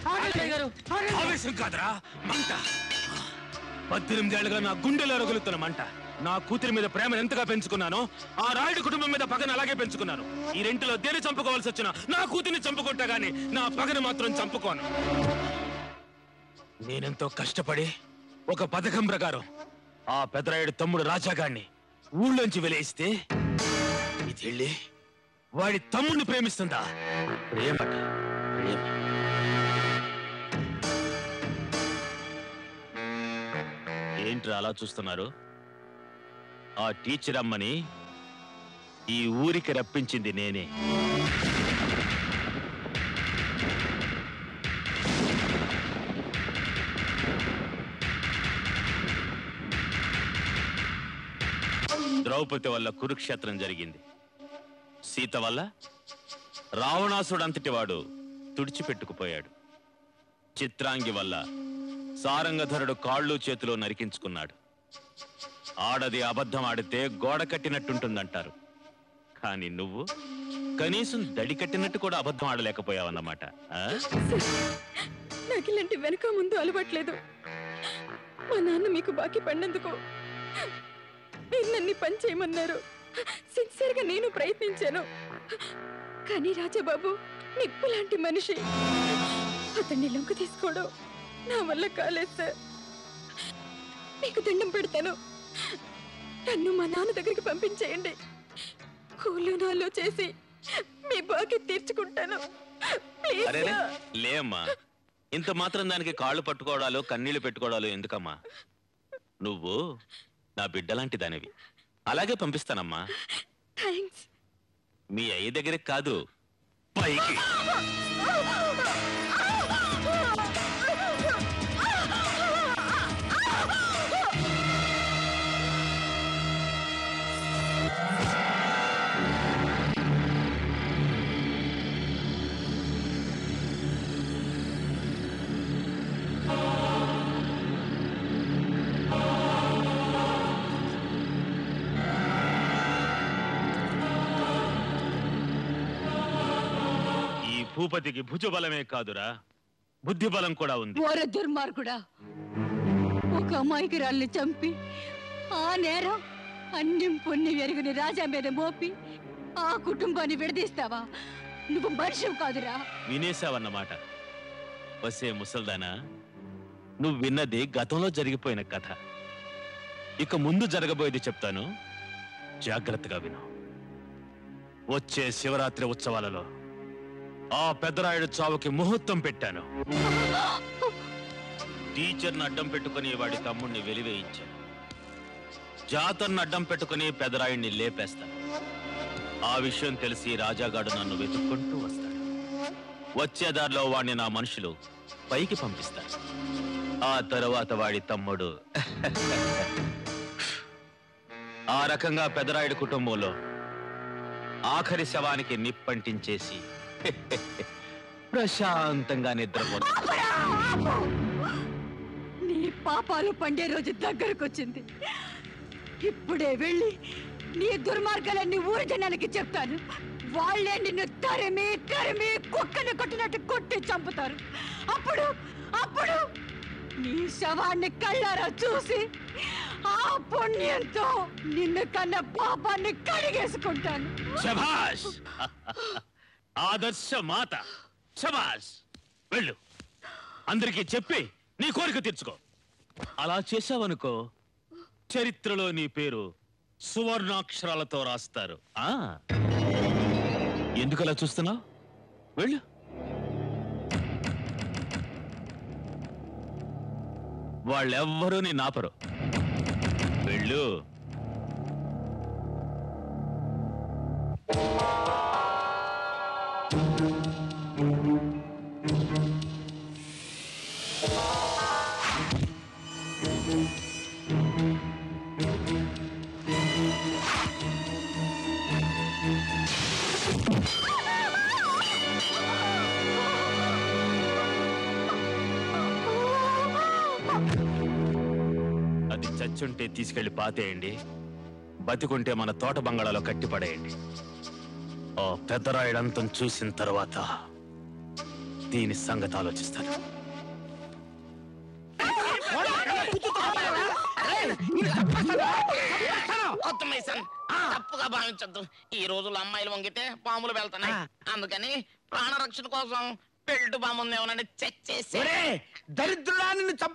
ఆవేశం కాదురా మంట పద్దెనిమిదేళ్లుగా నా గుండెలో రగులుతున్న మంట నా కూతురి మీద ప్రేమ ఎంతగా పెంచుకున్నానో ఆ రాయుడు కుటుంబం మీద పగను అలాగే పెంచుకున్నాను ఈ రెంటిలో దేని చంపుకోవాల్సి వచ్చినా నా కూతుర్ని చంపుకుంటా గాని నా పగను మాత్రం చంపుకోను నేనెంతో కష్టపడి ఒక పథకం ప్రకారం ఆ పెదరాయుడు తమ్ముడు రాజాగాడిని ఊళ్ళోంచి వెలేస్తే ఇది వెళ్ళి వాడి తమ్ముడిని ప్రేమిస్తుందా ప్రేమట ప్రేమ ఏంట్రా అలా చూస్తున్నారు ఆ టీచర్ అమ్మని ఈ ఊరికి రప్పించింది నేనే ద్రౌపది వల్ల కురుక్షేత్రం జరిగింది సీత వల్ల రావణాసుడు అంతటి వాడు తుడిచిపెట్టుకుపోయాడు చిత్రాంగి వల్ల సారంగధరుడు కాళ్ళు చేతులు నరికించుకున్నాడు ఆడది అబద్ధం ఆడితే గోడ కట్టినట్టుంటుందంటారు కానీ నువ్వు కనీసం దడి కట్టినట్టు కూడా అబద్ధం ఆడలేకపోయావన్నమాట ఆ? నాకు ఇలాంటి వెనక ముందు అలవాట్లేదు మా నాన్న మీకు బాకీ పడినందుకు మీరు నన్ను ఈ పని చేయమన్నారు సిన్సియర్ గా నేను ప్రయత్నించాను కానీ రాజాబాబు నిప్పు లాంటి మనిషి అతన్ని లొంగ తీసుకోవడం నా వల్ల కాలేదు సార్ మీకు దండం పెడతాను నన్ను మా నాన్న దగ్గరికి పంపించేయండి కూలు నాలో చేసి మీ బాకీ తీర్చుకుంటాను ప్లీజ్ అరే సార్. లేమ్మా ఇంత మాత్రం దానికి కాళ్ళు పట్టుకోవడాలు కన్నీళ్లు పెట్టుకోవడాలు ఎందుకమ్మా నువ్వు నా బిడ్డలాంటి దానివి అలాగే పంపిస్తానమ్మా థ్యాంక్స్ మీ అయ్య దగ్గరికి కాదు పైకి ఈ భూపతికి భుజబలమే కాదురా బుద్ధి బలం కూడా ఉంది ఓర దుర్మార్గుడా ఒక అమాయకురాల్ని చంపి ఆ నేరం అన్యం పుణ్యం ఎరుగుని రాజా మీద మోపి ఆ కుటుంబాన్ని విడదీస్తావా నువ్వు మనిషి కాదురా వినేశావన్నమాట వసే ముసల్దానా నువ్వు విన్నది గతంలో జరిగిపోయిన కథ ఇక ముందు జరగబోయేది చెప్తాను జాగ్రత్తగా విను వచ్చే శివరాత్రి ఉత్సవాలలో ఆ పెద్దరాయుడు చావుకి ముహూర్తం పెట్టాను టీచర్ని అడ్డం పెట్టుకుని వాడి తమ్ముణ్ణి వెలివేయించాను జాతర్ని అడ్డం పెట్టుకుని పెదరాయుడిని లేపేస్తాను ఆ విషయం తెలిసి రాజాగాడు నన్ను వెతుక్కుంటూ వస్తాడు వచ్చే దారిలో వాడిని నా మనుషులు పైకి పంపిస్తారు ఆ తరువాత వాడి తమ్ముడు ఆ రకంగా పెదరాయుడు కుటుంబంలో ఆఖరి శవానికి నిప్పంటించేసి ప్రశాంతంగా నిద్రపోతాడు నీ పాపాలు పండే రోజు దగ్గరకొచ్చింది ఇప్పుడే వెళ్ళి నీ దుర్మార్గాలన్నీ ఊరి జనానికి చెప్తాను వాళ్ళే నిన్ను తరిమి తరిమి కుక్కని కొట్టినట్టు కొట్టి చంపుతారు అప్పుడు అప్పుడు నీ శవాన్ని కళ్ళారా చూసి ఆ పుణ్యంతో నిన్ను కన్న పాపాన్ని కడిగేసుకుంటాను శభాష్ ఆదర్శ మాత శభాష్ వెళ్ళు అందరికీ చెప్పి నీ కోరిక తీర్చుకో అలా చేశావనుకో చరిత్రలో నీ పేరు సువర్ణాక్షరాలతో రాస్తారు ఆ ఎందుకు అలా చూస్తున్నావు వెళ్ళు వాళ్ళెవ్వరూ నీ నాపరు వెళ్ళు అది చచ్చుంటే తీసుకెళ్లి పాతేయండి బతికుంటే మన తోట బంగాళాలో కట్టి పడేయండి ఆ పెద్దరాయుడంతం చూసిన తర్వాత దీని సంగతి ఆలోచిస్తాను కొత్త మైసన్ తప్పుగా భావించద్దు ఈ రోజుల్లో అమ్మాయిలు వంగితే పాములు వెళ్తున్నాయి అందుకని ప్రాణరక్షణ కోసం పెళ్లి బాంబు ఉందేమోనని చెక్ చేసి ఒరే దరిద్రుడా నిన్ను చంప